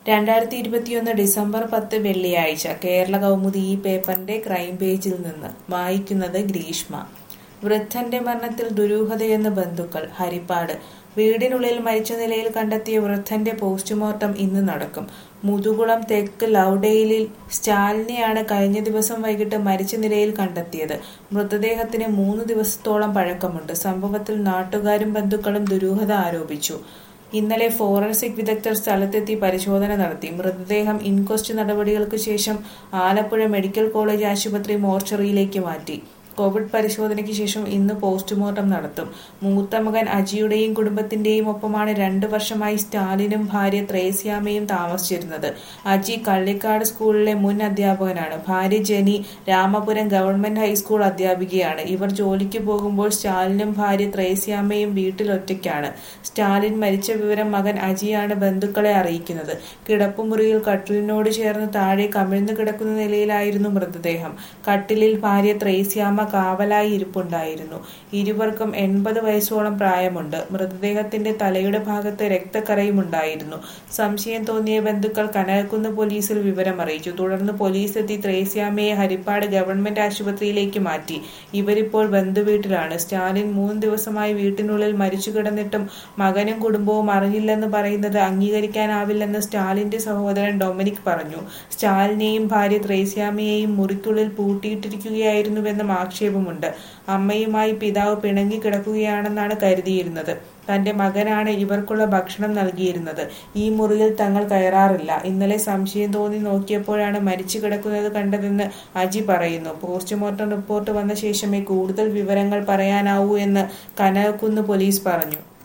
രണ്ടായിരത്തി ഇരുപത്തിയൊന്ന് ഡിസംബർ പത്ത് വെള്ളിയാഴ്ച കേരള കൗമുദി ഈ പേപ്പറിന്റെ ക്രൈം പേജിൽ നിന്ന് വായിക്കുന്നത് ഗ്രീഷ്മ വൃദ്ധന്റെ മരണത്തിൽ ദുരൂഹതയെന്ന് ബന്ധുക്കൾ ഹരിപ്പാട് വീടിനുള്ളിൽ മരിച്ച നിലയിൽ കണ്ടെത്തിയ വൃദ്ധന്റെ പോസ്റ്റ്മോർട്ടം ഇന്ന് നടക്കും മുതുകുളം തെക്ക് ലൗഡെയിലിൽ സ്റ്റാലിനെയാണ് കഴിഞ്ഞ ദിവസം വൈകിട്ട് മരിച്ച നിലയിൽ കണ്ടെത്തിയത് മൃതദേഹത്തിന് മൂന്ന് ദിവസത്തോളം പഴക്കമുണ്ട് സംഭവത്തിൽ നാട്ടുകാരും ബന്ധുക്കളും ദുരൂഹത ആരോപിച്ചു ഇന്നലെ ഫോറൻസിക് വിദഗ്ധർ സ്ഥലത്തെത്തി പരിശോധന നടത്തി മൃതദേഹം ഇൻക്വസ്റ്റ് നടപടികൾക്ക് ശേഷം ആലപ്പുഴ മെഡിക്കൽ കോളേജ് ആശുപത്രി മോർച്ചറിയിലേക്ക് മാറ്റി കോവിഡ് പരിശോധനയ്ക്ക് ശേഷം ഇന്ന് പോസ്റ്റ്മോർട്ടം നടത്തും മൂത്ത മകൻ അജിയുടെയും കുടുംബത്തിന്റെയും ഒപ്പമാണ് രണ്ടു വർഷമായി സ്റ്റാലിനും ഭാര്യ ത്രേസ്യാമയും താമസിച്ചിരുന്നത് അജി കള്ളിക്കാട് സ്കൂളിലെ മുൻ അധ്യാപകനാണ് ഭാര്യ ജെനി രാമപുരം ഗവൺമെന്റ് ഹൈസ്കൂൾ അധ്യാപികയാണ് ഇവർ ജോലിക്ക് പോകുമ്പോൾ സ്റ്റാലിനും ഭാര്യ ത്രേസ്യാമയും വീട്ടിൽ ഒറ്റയ്ക്കാണ് സ്റ്റാലിൻ മരിച്ച വിവരം മകൻ അജിയാണ് ബന്ധുക്കളെ അറിയിക്കുന്നത് കിടപ്പുമുറിയിൽ കട്ടിലിനോട് ചേർന്ന് താഴെ കമിഴ്ന്നു കിടക്കുന്ന നിലയിലായിരുന്നു മൃതദേഹം കട്ടിലിൽ ഭാര്യ ത്രേസ്യാമ കാവലായി ഇരിപ്പുണ്ടായിരുന്നു ഇരുവർക്കും എൺപത് വയസ്സോളം പ്രായമുണ്ട് മൃതദേഹത്തിന്റെ തലയുടെ ഭാഗത്ത് രക്തക്കറയും ഉണ്ടായിരുന്നു സംശയം തോന്നിയ ബന്ധുക്കൾ കനകക്കുന്ന് പോലീസിൽ വിവരമറിയിച്ചു തുടർന്ന് പോലീസ് എത്തി ത്രേസ്യാമയെ ഹരിപ്പാട് ഗവൺമെന്റ് ആശുപത്രിയിലേക്ക് മാറ്റി ഇവരിപ്പോൾ ബന്ധുവീട്ടിലാണ് സ്റ്റാലിൻ മൂന്ന് ദിവസമായി വീട്ടിനുള്ളിൽ മരിച്ചു കിടന്നിട്ടും മകനും കുടുംബവും അറിഞ്ഞില്ലെന്ന് പറയുന്നത് അംഗീകരിക്കാനാവില്ലെന്ന് സ്റ്റാലിന്റെ സഹോദരൻ ഡൊമിനിക് പറഞ്ഞു സ്റ്റാലിനെയും ഭാര്യ ത്രേസ്യാമയെയും മുറിക്കുള്ളിൽ പൂട്ടിയിട്ടിരിക്കുകയായിരുന്നുവെന്നും ആക്ഷേപമുണ്ട് അമ്മയുമായി പിതാവ് പിണങ്ങി കിടക്കുകയാണെന്നാണ് കരുതിയിരുന്നത് തന്റെ മകനാണ് ഇവർക്കുള്ള ഭക്ഷണം നൽകിയിരുന്നത് ഈ മുറിയിൽ തങ്ങൾ കയറാറില്ല ഇന്നലെ സംശയം തോന്നി നോക്കിയപ്പോഴാണ് മരിച്ചു കിടക്കുന്നത് കണ്ടതെന്ന് അജി പറയുന്നു പോസ്റ്റ്മോർട്ടം റിപ്പോർട്ട് വന്ന ശേഷമേ കൂടുതൽ വിവരങ്ങൾ പറയാനാവൂ എന്ന് കനകക്കുന്ന് പോലീസ് പറഞ്ഞു